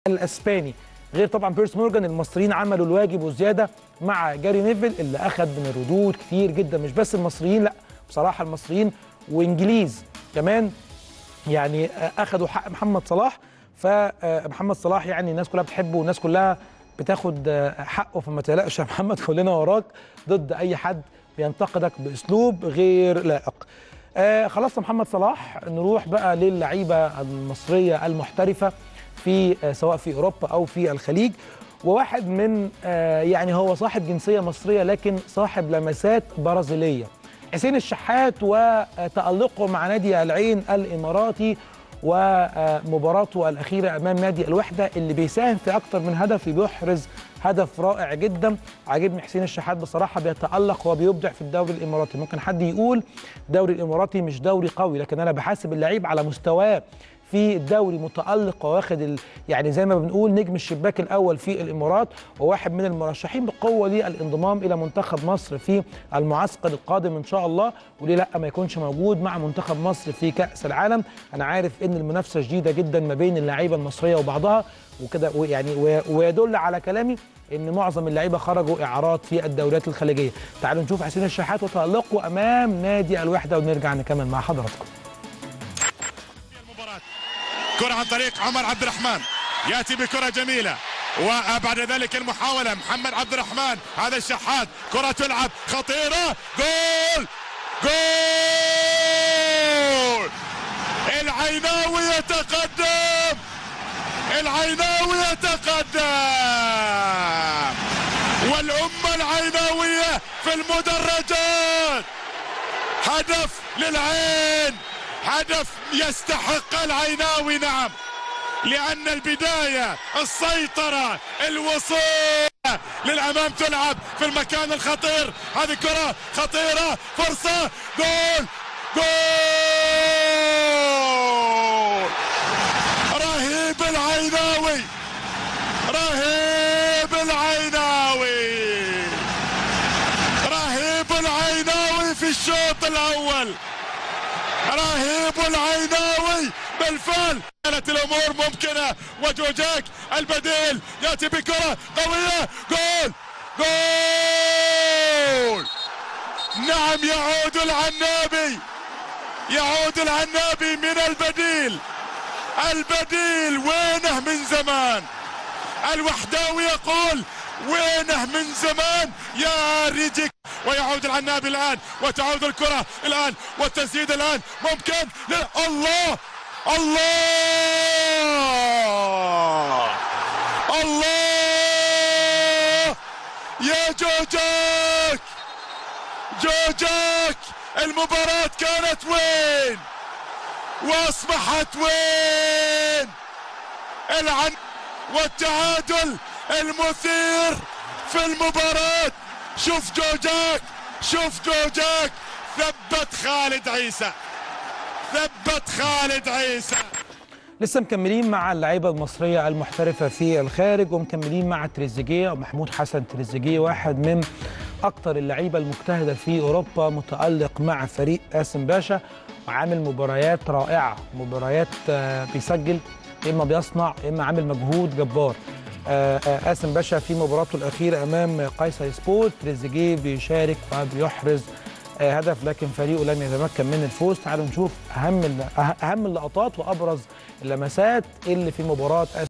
الاسباني غير طبعا بيرس مورجان المصريين عملوا الواجب وزياده مع جاري نيفل اللي اخذ من الردود كتير جدا مش بس المصريين لا بصراحه المصريين وانجليز كمان يعني اخذوا حق محمد صلاح فمحمد صلاح يعني الناس كلها بتحبه والناس كلها بتاخد حقه فما تقلقش يا محمد كلنا وراك ضد اي حد بينتقدك باسلوب غير لائق آه خلصنا محمد صلاح نروح بقى للعيبه المصريه المحترفه في آه سواء في اوروبا او في الخليج وواحد من آه يعني هو صاحب جنسيه مصريه لكن صاحب لمسات برازيليه حسين الشحات وتألقه مع نادي العين الاماراتي ومباراته الاخيره امام نادي الوحده اللي بيساهم في اكتر من هدف بيحرز هدف رائع جدا عاجبني حسين الشحات بصراحه بيتالق وبيبدع في الدوري الاماراتي ممكن حد يقول الدوري الاماراتي مش دوري قوي لكن انا بحاسب اللعيب على مستواه في الدوري متالق وواخد ال... يعني زي ما بنقول نجم الشباك الاول في الامارات وواحد من المرشحين بقوه للانضمام الى منتخب مصر في المعسكر القادم ان شاء الله وليه لا ما يكونش موجود مع منتخب مصر في كاس العالم انا عارف ان المنافسه شديده جدا ما بين اللعيبه المصريه وبعضها وكده يعني ويدل على كلامي ان معظم اللعيبه خرجوا اعارات في الدوريات الخليجيه تعالوا نشوف حسين الشحات وتالقه امام نادي الوحده ونرجع نكمل مع حضراتكم كرة عن طريق عمر عبد الرحمن ياتي بكرة جميلة وبعد ذلك المحاولة محمد عبد الرحمن هذا الشحات كرة تلعب خطيرة جول جول العيناوي يتقدم العيناوي يتقدم والأمة العيناوية في المدرجات هدف للعين هدف يستحق العيناوي نعم لأن البداية السيطرة الوصول للأمام تلعب في المكان الخطير هذه كرة خطيرة فرصة جول جول رهيب العيناوي رهيب العيناوي رهيب العيناوي في الشوط الأول رهيب العيناوي بالفعل كانت الامور ممكنه وجوجاك البديل ياتي بكره قويه جول جول نعم يعود العنابي يعود العنابي من البديل البديل وينه من زمان الوحداوي يقول وينه من زمان يا ريجيك ويعود العنابي الان وتعود الكره الان والتسديد الان ممكن الله الله الله يا جوجاك جوجاك المباراة كانت وين واصبحت وين العن والتعادل المثير في المباراة شوف جوجاك شوف جوجاك ثبت خالد عيسى ثبت خالد عيسى لسه مكملين مع اللعيبه المصريه المحترفه في الخارج ومكملين مع تريزيجيه ومحمود حسن تريزيجيه واحد من اكثر اللعيبه المجتهده في اوروبا متالق مع فريق قاسم باشا وعامل مباريات رائعه مباريات بيسجل اما بيصنع اما عامل مجهود جبار قاسم باشا في مباراته الاخيره امام قيصر سبورت تريزيجيه بيشارك وبيحرز هدف لكن فريقه لم يتمكن من الفوز تعالوا نشوف اهم اهم اللقطات وابرز اللمسات اللي في مباراه